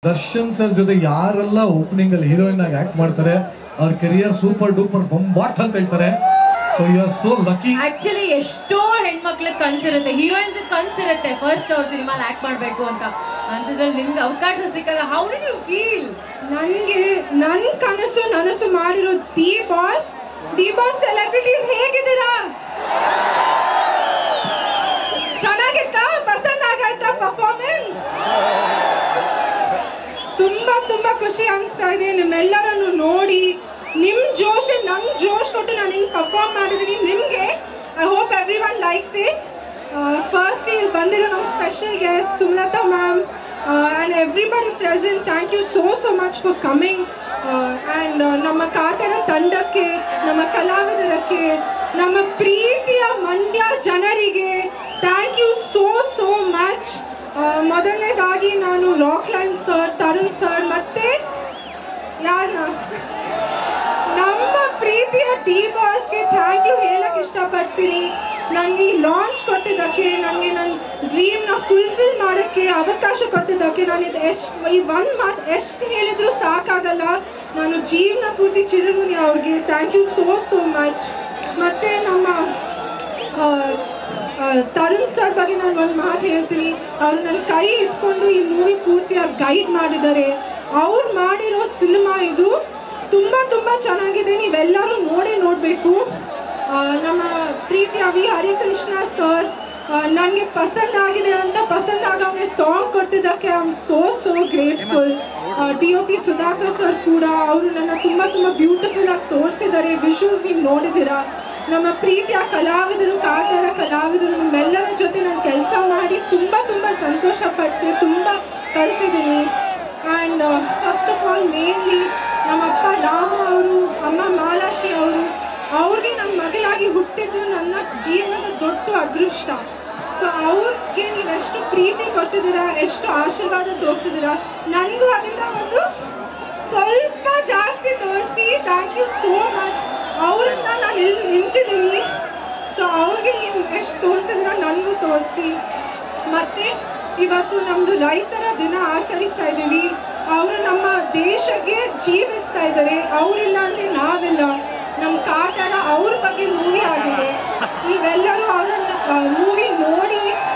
Darshan sir ಜೊತೆ ಯಾರೆಲ್ಲ opening ಅಲ್ಲಿ ಹೀರೋಯಿನ್ ಆಗಿ ಆಕ್ಟ್ ಮಾಡ್ತಾರೆ ಅವ್ರ ಕೆರಿಯರ್ ಸೂಪರ್ ಡೂಪರ್ ಬೊಂಬಾಟ್ ಅಂತ ಹೇಳ್ತಾರೆ so you are so lucky actually ಎಷ್ಟೋ ಹೆಣ್ಮಕ್ಳಿಗೆ ಕನ್ಸಿರುತ್ತೆ ಹೀರೋಯಿನ್ಸ್ ಕನ್ಸಿರುತ್ತೆ ಫಸ್ಟ್ ಅವ್ರ ಸಿನಿಮಾಲ್ ಆಕ್ಟ್ ಮಾಡಬೇಕು ಅಂತ ಅಂಥದ್ರಲ್ಲಿ ನಿಮ್ಗೆ ಅವಕಾಶ ಸಿಕ್ಕಾಗ ಹೌ ಡಿ ಯು ಫೀಲ್ ನನಗೆ ನನ್ನ ಕನಸು ನನಸು ಮಾಡಿರೋ D Boss D Boss celebrities ಹೇಗಿದ್ದೀರಾ ಚೆನ್ನಾಗಿತ್ತಾ ಪಸಂದ್ ಆಗಾಯ್ತಾ ಪರ್ಫಾರ್ಮೆನ್ಸ್ ತುಂಬಾ ತುಂಬಾ ಖುಷಿ ಅನಿಸ್ತಾ ಇದೆ ನಿಮ್ಮೆಲ್ಲರನ್ನು ನೋಡಿ ನಿಮ್ ಜೋಶ್ ನಂಗೆ ಜೋಶ್ ಕೊಟ್ಟು ನಾನು ಹಿಂಗೆ ಪರ್ಫಾರ್ಮ್ ಮಾಡಿದ್ದೀನಿ ನಿಮಗೆ I hope every one like it first ಇಲ್ಲಿ ಬಂದಿರೋ ನಮ್ಮ special guest Sumalatha ma'am and everybody present thank you so so much for coming and ನಮ್ಮ ಕಾಟಡ ತಂಡಕ್ಕೆ ನಮ್ಮ ಕಲಾವಿದರಕ್ಕೆ ನಮ್ಮ ಪ್ರೀತಿಯ ಮಂಡ್ಯ ಜನರಿಗೆ thank you so so much ಮೊದಲನೇದಾಗಿ ನಾನು ರಾಕ್ಲೈನ್ ಸರ್ ತರುಣ್ ಸರ್ ಮತ್ತೆ ಯಾರನ್ನ ನಮ್ಮ ಪ್ರೀತಿಯ ಡಿ ಬಾಸ್ಗೆ ಥ್ಯಾಂಕ್ ಯು ಹೇಳಕ್ಕೆ ಇಷ್ಟಪಡ್ತೀನಿ ನನಗೆ ಈ ಲಾಂಚ್ ಕೊಟ್ಟಿದ್ದಕ್ಕೆ ನನಗೆ ನನ್ನ ಡ್ರೀಮ್ನ ಫುಲ್ಫಿಲ್ ಮಾಡೋಕ್ಕೆ ಅವಕಾಶ ಕೊಟ್ಟಿದ್ದಕ್ಕೆ ನಾನು ಇದು ಎಷ್ಟು ಈ ಒಂದು ಮಾತು ಎಷ್ಟು ಹೇಳಿದರೂ ಸಾಕಾಗಲ್ಲ ನಾನು ಜೀವನ ಪೂರ್ತಿ ಚಿರಗುಣಿ ಅವ್ರಿಗೆ thank you so so much ಮತ್ತು ನಮ್ಮ ಆ, ಆ, ತರುಣ್ ಸರ್ ಬಗ್ಗೆ ನಾನು ಒಂದು ಮಾತು ಹೇಳ್ತೀನಿ ಅವ್ರು ನನ್ನ ಕೈ ಇಟ್ಕೊಂಡು ಈ ಮೂವಿ ಪೂರ್ತಿ ಅವ್ರು ಗೈಡ್ ಮಾಡಿದ್ದಾರೆ ಅವ್ರು ಮಾಡಿರೋ ಸಿನಿಮಾ ಇದು ತುಂಬ ತುಂಬ ಚೆನ್ನಾಗಿದೆ ನೀವೆಲ್ಲರೂ ನೋಡೇ ನೋಡಬೇಕು ನಮ್ಮ ಪ್ರೀತಿ ಅವಿ ಹರಿಕೃಷ್ಣ ಸರ್ ನನಗೆ ಪಸಂದ್ ಆಗಿದೆ ಅಂತ ಪಸಂದ್ ಆಗವನೇ ಸಾಂಗ್ ಕೊಟ್ಟಿದ್ದಕ್ಕೆ I am so so grateful D O P Sudhakar sir ಕೂಡ ಅವರು ನನ್ನ ತುಂಬ ತುಂಬ ಬ್ಯೂಟಿಫುಲ್ ಆಗಿ ತೋರಿಸಿದ್ದಾರೆ ವಿಷುವಲ್ಸ್ ನೀವು ನೋಡಿದ್ದೀರಾ ನಮ್ಮ ಪ್ರೀತಿಯ ಕಲಾವಿದರು ಕಾಟರ ಕಲಾವಿದರು ನಿಮ್ಮೆಲ್ಲರ ಜೊತೆ ನಾನು ಕೆಲಸ ಮಾಡಿ ತುಂಬ ತುಂಬ ಸಂತೋಷ ಪಡ್ತೀನಿ ತುಂಬ ಕಲ್ತಿದ್ದೀನಿ and first of all mainly ನಮ್ಮಪ್ಪ ರಾಮ ಅವರು ಅಮ್ಮ ಮಾಲಾಶಿ ಅವರು ಅವ್ರಿಗೆ ನನ್ನ ಮಗಳಾಗಿ ಹುಟ್ಟಿದ್ದು ನನ್ನ ಜೀವನದ ದೊಡ್ಡ ಅದೃಷ್ಟ ಸೊ ಅವ್ರಿಗೆ ನೀವು ಎಷ್ಟು ಪ್ರೀತಿ ಕೊಟ್ಟಿದ್ದೀರಾ ಎಷ್ಟು ಆಶೀರ್ವಾದ ತೋರಿಸಿದ್ದೀರಾ ನನಗೂ ಅದರಿಂದ ಒಂದು ಸ್ವಲ್ಪ ಜಾಸ್ತಿ ತೋರಿಸಿ ಥ್ಯಾಂಕ್ ಯು ಸೋ ಮಚ್ ಅವರನ್ನ ನಾನು ಇಲ್ಲಿ ನಿಂತಿದ್ದೀನಿ ಸೊ ಅವ್ರಿಗೆ ನೀವು ಎಷ್ಟು ತೋರಿಸಿದ್ರ ನನಗೂ ತೋರಿಸಿ ಮತ್ತು ಇವತ್ತು ನಮ್ಮದು ರೈತರ ದಿನ ಆಚರಿಸ್ತಾ ಇದ್ದೀವಿ ಅವರು ನಮ್ಮ ದೇಶಕ್ಕೆ ಜೀವಿಸ್ತಾ ಇದ್ದಾರೆ ಅವರಿಲ್ಲ ಅಂದರೆ ನಾವಿಲ್ಲ ನಮ್ಮ ಕಾಟರ ಅವ್ರ ಬಗ್ಗೆ ಮೂವಿ ಆಗಿದೆ ನೀವೆಲ್ಲರೂ ಅವರನ್ನ ಮೂವಿ ನೋಡಿ